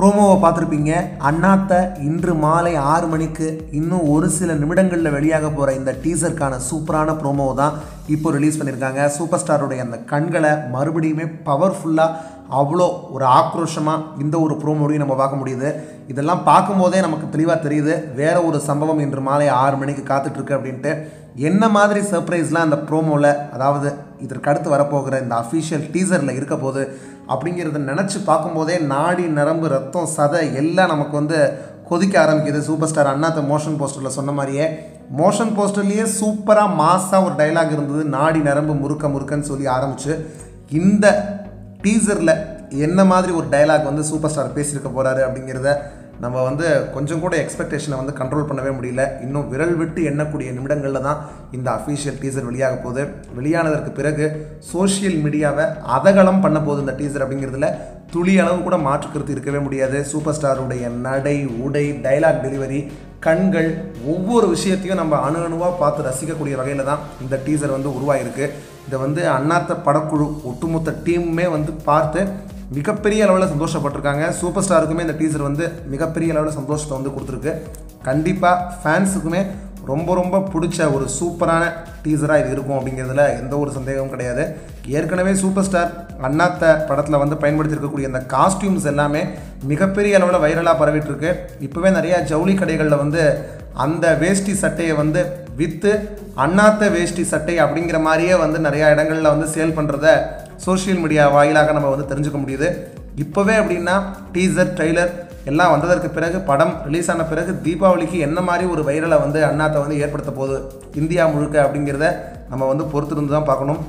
ப்ரோமோவை பார்த்துருப்பீங்க அண்ணாத்த இன்று மாலை ஆறு மணிக்கு இன்னும் ஒரு சில நிமிடங்களில் வெளியாக போகிற இந்த டீசருக்கான சூப்பரான ப்ரோமோவை தான் இப்போ ரிலீஸ் பண்ணியிருக்காங்க சூப்பர் ஸ்டாருடைய அந்த கண்களை மறுபடியுமே பவர்ஃபுல்லாக அவ்வளோ ஒரு ஆக்ரோஷமாக இந்த ஒரு ப்ரோமோடையும் நம்ம பார்க்க முடியுது இதெல்லாம் பார்க்கும்போதே நமக்கு தெளிவாக தெரியுது வேற ஒரு சம்பவம் இன்று மாலை ஆறு மணிக்கு காத்துட்ருக்கு அப்படின்ட்டு என்ன மாதிரி சர்ப்ரைஸ்லாம் அந்த ப்ரோமோவில் அதாவது இதற்கு அடுத்து வரப்போகிற இந்த அஃபிஷியல் டீசரில் இருக்க போகுது அப்படிங்கிறத நினச்சி பார்க்கும்போதே நாடி நரம்பு ரத்தம் சதை எல்லாம் நமக்கு வந்து கொதிக்க ஆரம்பிக்குது சூப்பர் ஸ்டார் அண்ணாத்த மோஷன் போஸ்டரில் சொன்ன மாதிரியே மோஷன் போஸ்டர்லேயே சூப்பராக மாஸாக ஒரு டைலாக் இருந்தது நாடி நரம்பு முறுக்க முறுக்கன்னு சொல்லி ஆரம்பிச்சு இந்த டீசரில் என்ன மாதிரி ஒரு டயலாக் வந்து சூப்பர் ஸ்டார் பேசியிருக்க போகிறாரு அப்படிங்கிறத நம்ம வந்து கொஞ்சம் கூட எக்ஸ்பெக்டேஷனை வந்து கண்ட்ரோல் பண்ணவே முடியல இன்னும் விரல் விட்டு எண்ணக்கூடிய நிமிடங்களில் தான் இந்த அஃபீஷியல் டீசர் வெளியாக போகுது வெளியானதற்கு பிறகு சோஷியல் மீடியாவை அதகலம் பண்ண போகுது இந்த டீசர் அப்படிங்கிறதுல துளி அளவு கூட மாற்றுக்கிறது இருக்கவே முடியாது சூப்பர் ஸ்டாருடைய நடை உடை டைலாக் டெலிவரி கண்கள் ஒவ்வொரு விஷயத்தையும் நம்ம அணு அணுவாக பார்த்து ரசிக்கக்கூடிய வகையில் தான் இந்த டீசர் வந்து உருவாயிருக்கு இதை வந்து அண்ணாத்த படக்குழு ஒட்டுமொத்த டீமுமே வந்து பார்த்து மிகப்பெரிய அளவில் சந்தோஷப்பட்டிருக்காங்க சூப்பர் ஸ்டாருக்குமே இந்த டீசர் வந்து மிகப்பெரிய அளவில் சந்தோஷத்தை வந்து கொடுத்துருக்கு கண்டிப்பாக ஃபேன்ஸுக்குமே ரொம்ப ரொம்ப பிடிச்ச ஒரு சூப்பரான டீசராக இது இருக்கும் அப்படிங்கிறதுல எந்த ஒரு சந்தேகமும் கிடையாது ஏற்கனவே சூப்பர் ஸ்டார் அண்ணாத்த படத்தில் வந்து பயன்படுத்தியிருக்கக்கூடிய இந்த காஸ்டியூம்ஸ் எல்லாமே மிகப்பெரிய அளவில் வைரலாக பரவிட்டு இருக்கு இப்போவே நிறையா ஜவுளி கடைகளில் வந்து அந்த வேஷ்டி சட்டையை வந்து விற்று அண்ணாத்த வேஷ்டி சட்டை அப்படிங்கிற மாதிரியே வந்து நிறையா இடங்களில் வந்து சேல் பண்ணுறத சோஷியல் மீடியா வாயிலாக நம்ம வந்து தெரிஞ்சுக்க முடியுது இப்போவே அப்படின்னா டீசர் ட்ரெய்லர் எல்லாம் வந்ததற்கு பிறகு படம் ரிலீஸ் ஆன பிறகு தீபாவளிக்கு என்ன மாதிரி ஒரு வைரலை வந்து அண்ணாத்தை வந்து ஏற்படுத்த போகுது இந்தியா முழுக்க அப்படிங்கிறத நம்ம வந்து பொறுத்திருந்து தான் பார்க்கணும்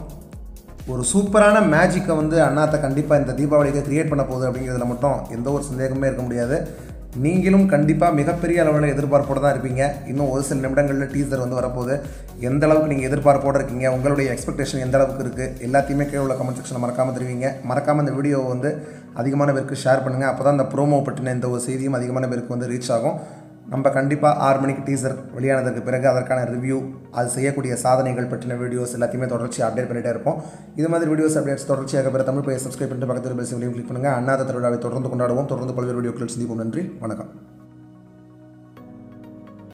ஒரு சூப்பரான மேஜிக்கை வந்து அண்ணாத்தை கண்டிப்பாக இந்த தீபாவளிக்கு கிரியேட் பண்ண போகுது அப்படிங்கிறதுல மட்டும் எந்த ஒரு சந்தேகமே இருக்க முடியாது நீங்களும் கண்டிப்பாக மிகப்பெரிய அளவில் எதிர்பார்ப்போடு தான் இருப்பீங்க இன்னும் ஒரு சில நிமிடங்களில் டீசர் வந்து வரப்போகுது எந்த அளவுக்கு நீங்கள் எதிர்பார்ப்போடு இருக்கீங்க உங்களுடைய எக்ஸ்பெக்டேஷன் எந்த அளவுக்கு இருக்குது எல்லாத்தையுமே கீழே உள்ள கமெண்ட் செக்ஷனில் மறக்காமல் தெரிவிங்க மறக்காமல் இந்த வீடியோவை வந்து அதிகமான பேருக்கு ஷேர் பண்ணுங்கள் அப்போ தான் இந்த ப்ரோமோ பற்றின இந்த ஒரு செய்தியும் அதிகமான பேருக்கு வந்து ரீச் ஆகும் நம்ம கண்டிப்பாக ஆறு மணிக்கு டீசர் வெளியானதற்கு பிறகு அதற்கான ரிவ்யூ அது செய்யக்கூடிய சாதனைகள் பற்றின வீடியோஸ் எல்லாத்தையுமே தொடர்ச்சியாக அப்டேட் பண்ணிகிட்டே இருப்போம் இது மாதிரி வீடியோஸ் அப்டேட்ஸ் தொடர்ச்சியாக பெற தமிழ் போய் சப்ஸ்கிரைப் பண்ணிட்டு பக்கத்தில் பெல் சிம்லையும் கிளிக் பண்ணுங்கள் அண்ணாத திருவிழாவை தொடர்ந்து கொண்டாடுவோம் தொடர்ந்து பல்வேறு வீடியோக்கள் சந்திப்போம் நன்றி வணக்கம்